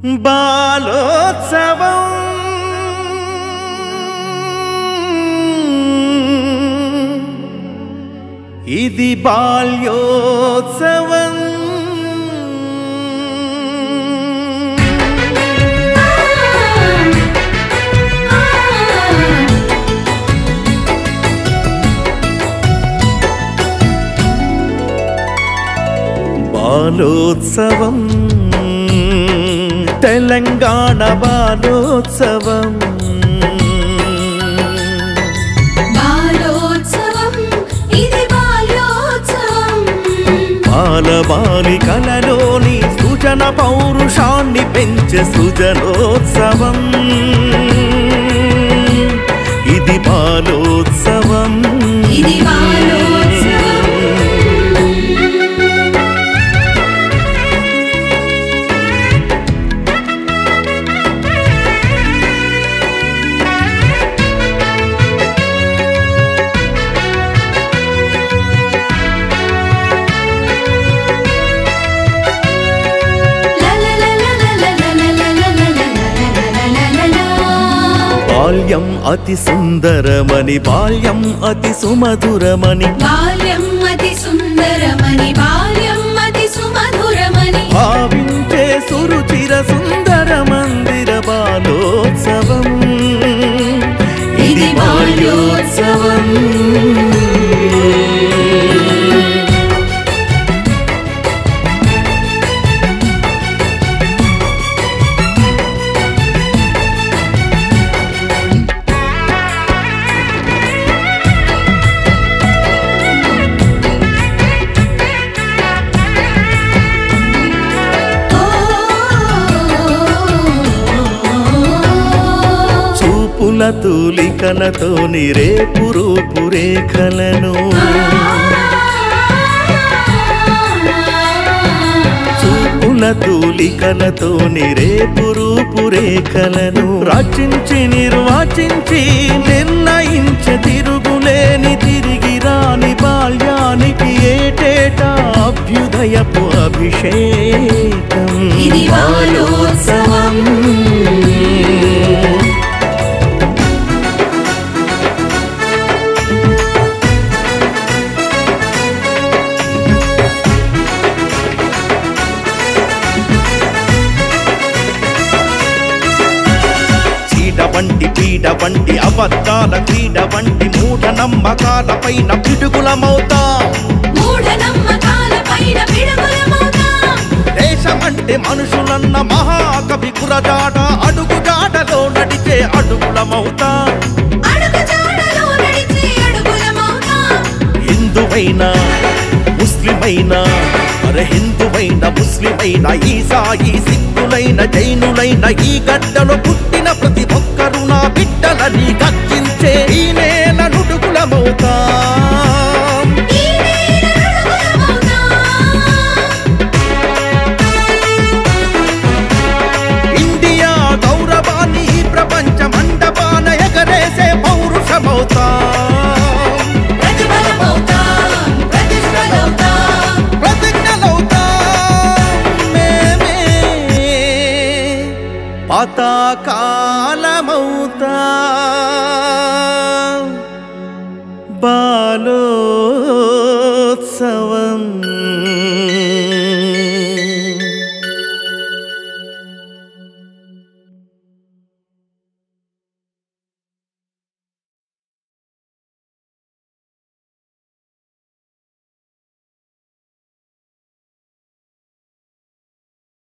బాలోత్సవం ఇది బాల్యోత్సవం బాలోత్సవం తెలంగాణ బాలోత్సవం బాలోత్సవం ఇది బాల్యోత్సవం బాలబాలికలలోని సృజన పౌరుషాన్ని పెంచే సృజనోత్సవం ఇది బాలోత్సవం ఇది బాలోత్సవం బాల్యం అతి సుందరమని బాల్యం అతి సుమధురమని బాల్యం అతి సుందరమని బాల్యం అతి సుమధురమని భావించే సురుచిర సుందర మందిర బాలోత్సవం ఇది బాల్యోత్సవం చూపుల తూలికలతో రేపు రూపు రేఖలను చూపుల తూలికలతో రేపు రూపు రేఖలను రచించి నిర్వచించి నిర్ణయించే తిరుగులేని తిరిగి రాని బాల్యానికి ఏటేటా అభ్యుదయపు అభిషేకం ఇది బాలోత్సవం. చీడ వంటి పీడ వంటి అబద్ధాల క్రీడ వంటి మూఢ నమ్మకాల పైన పిడుగులమవుతా మూఢనమ్మకాల పైన పిడుగులమవుతాం దేశమంటే మనుషులన్న మహాకవి కురజాడ అడుగు జాడలో నడిచే అడుగులమవుతా అడుగు జాడలో నడిచే అడుగులమవుతాం హిందువైనా ముస్లిమైనా అరే హిందువైన ముస్లిమైన ఈసాయి సిక్కులైన జైనులైన ఈ గడ్డలో పుట్టిన ప్రతి ఒక్కరు నా బిడ్డలని గర్జించే ఈ నేల నుడుగులమవుతా ఈ నేల నడుగులమవుతాం ఇండియా గౌరవాన్ని ఈ ప్రపంచ మండపాన ఎగరేసే పౌరుషమవుతా ప్రతిఫలమవుతాం ప్రతిష్టలవుతాం ప్రతిజ్ఞలవుతా మేమే పతాకాలమవుతా బాలో